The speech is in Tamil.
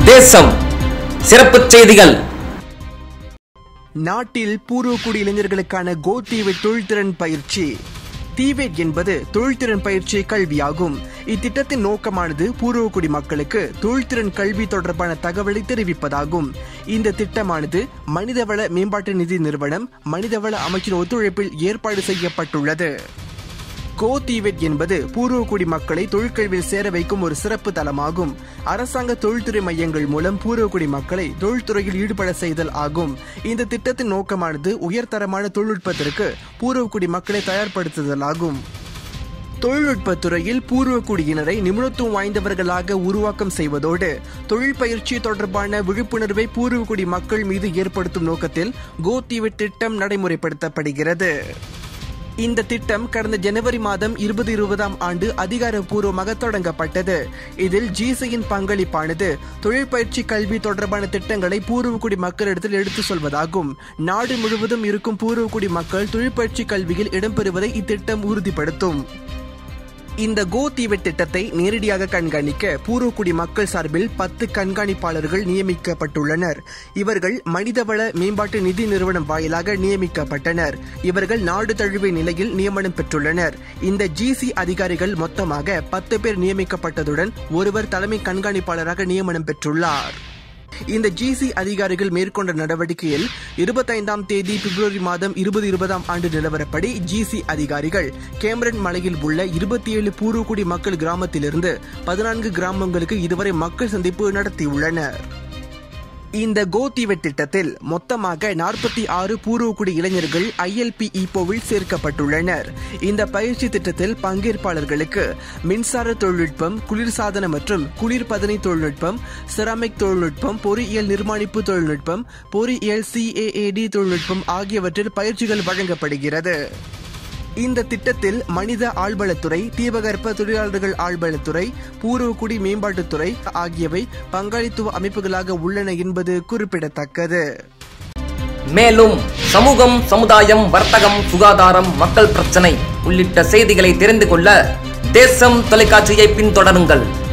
தேசம் சிறப்புச் செய்திகள் நாட்டில் பூர்வக்குடி இளைஞர்களுக்கான கோ தீவெட் தொழில்திறன் பயிற்சி தீவெட் என்பது தொழில்திறன் பயிற்சி கல்வியாகும் இத்திட்டத்தின் நோக்கமானது பூர்வக்குடி மக்களுக்கு தொழில்திறன் கல்வி தொடர்பான தகவலை தெரிவிப்பதாகும் இந்த திட்டமானது மனிதவள மேம்பாட்டு நிதி நிறுவனம் மனிதவள அமைச்சின் ஒத்துழைப்பில் ஏற்பாடு செய்யப்பட்டுள்ளது கோ தீவெட் என்பது பூர்வக்குடி மக்களை தொழிற்கல்வியில் சேர வைக்கும் ஒரு சிறப்பு தளமாகும் அரசாங்க தொழில்துறை மையங்கள் மூலம் பூர்வக்குடி மக்களை தொழில்துறையில் ஈடுபட செய்தல் ஆகும் இந்த திட்டத்தின் நோக்கமானது உயர்தரமான தொழில்நுட்பத்திற்கு பூர்வக்குடி மக்களை தயார்படுத்துதல் ஆகும் தொழில்நுட்பத் துறையில் பூர்வக்குடியினரை நிபுணத்துவம் வாய்ந்தவர்களாக உருவாக்கம் செய்வதோடு தொழில் பயிற்சி தொடர்பான விழிப்புணர்வை பூர்வக்குடி மக்கள் மீது ஏற்படுத்தும் நோக்கத்தில் கோ தீவெட் திட்டம் நடைமுறைப்படுத்தப்படுகிறது இந்த திட்டம் கடந்த ஜனவரி மாதம் இருபது இருபதாம் ஆண்டு அதிகாரப்பூர்வமாக தொடங்கப்பட்டது இதில் ஜிசியின் பங்களிப்பானது தொழிற்பயிற்சி கல்வி தொடர்பான திட்டங்களை பூர்வக்குடி மக்களிடத்தில் எடுத்து சொல்வதாகும் நாடு முழுவதும் இருக்கும் பூர்வக்குடி மக்கள் தொழிற்பயிற்சி கல்வியில் இடம்பெறுவதை இத்திட்டம் உறுதிப்படுத்தும் இந்த கோ தீவெட் திட்டத்தை நேரடியாக கண்காணிக்க பூர்வக்குடி மக்கள் சார்பில் பத்து கண்காணிப்பாளர்கள் நியமிக்கப்பட்டுள்ளனர் இவர்கள் மனிதவள மேம்பாட்டு நிதி நிறுவனம் வாயிலாக நியமிக்கப்பட்டனர் இவர்கள் நாடு தழுவிய நிலையில் நியமனம் பெற்றுள்ளனர் இந்த ஜிசி அதிகாரிகள் மொத்தமாக பத்து பேர் நியமிக்கப்பட்டதுடன் ஒருவர் தலைமை கண்காணிப்பாளராக நியமனம் பெற்றுள்ளார் இந்த ஜிசி அதிகாரிகள் மேற்கொண்ட நடவடிக்கையில் இருபத்தைந்தாம் தேதி பிப்ரவரி மாதம் இருபது இருபதாம் ஆண்டு நிலவரப்படி ஜிசி அதிகாரிகள் கேமரன் மலையில் உள்ள இருபத்தி ஏழு பூர்வக்குடி மக்கள் கிராமத்திலிருந்து பதினான்கு கிராமங்களுக்கு இதுவரை மக்கள் சந்திப்பு நடத்தியுள்ளனர் இந்த கோ தீவெட் திட்டத்தில் மொத்தமாக நாற்பத்தி ஆறு பூர்வக்குடி இளைஞர்கள் ஐஎல்பி ஈப்போவில் சேர்க்கப்பட்டுள்ளனர் இந்த பயிற்சி திட்டத்தில் பங்கேற்பாளர்களுக்கு மின்சார தொழில்நுட்பம் குளிர்சாதன மற்றும் குளிர்பதனை தொழில்நுட்பம் செராமிக் தொழில்நுட்பம் பொறியியல் நிர்மாணிப்பு தொழில்நுட்பம் பொறியியல் சிஏஏடி தொழில்நுட்பம் ஆகியவற்றில் பயிற்சிகள் வழங்கப்படுகிறது இந்த திட்டத்தில் மனித ஆழ்வளத்துறை தீபகற்ப தொழிலாளர்கள் ஆழ்வளத்துறை பூர்வக்குடி மேம்பாட்டுத்துறை ஆகியவை பங்காளித்துவ அமைப்புகளாக உள்ளன என்பது குறிப்பிடத்தக்கது மேலும் சமூகம் சமுதாயம் வர்த்தகம் சுகாதாரம் மக்கள் பிரச்சனை உள்ளிட்ட செய்திகளை தெரிந்து கொள்ள தேசம் தொலைக்காட்சியை பின்தொடருங்கள்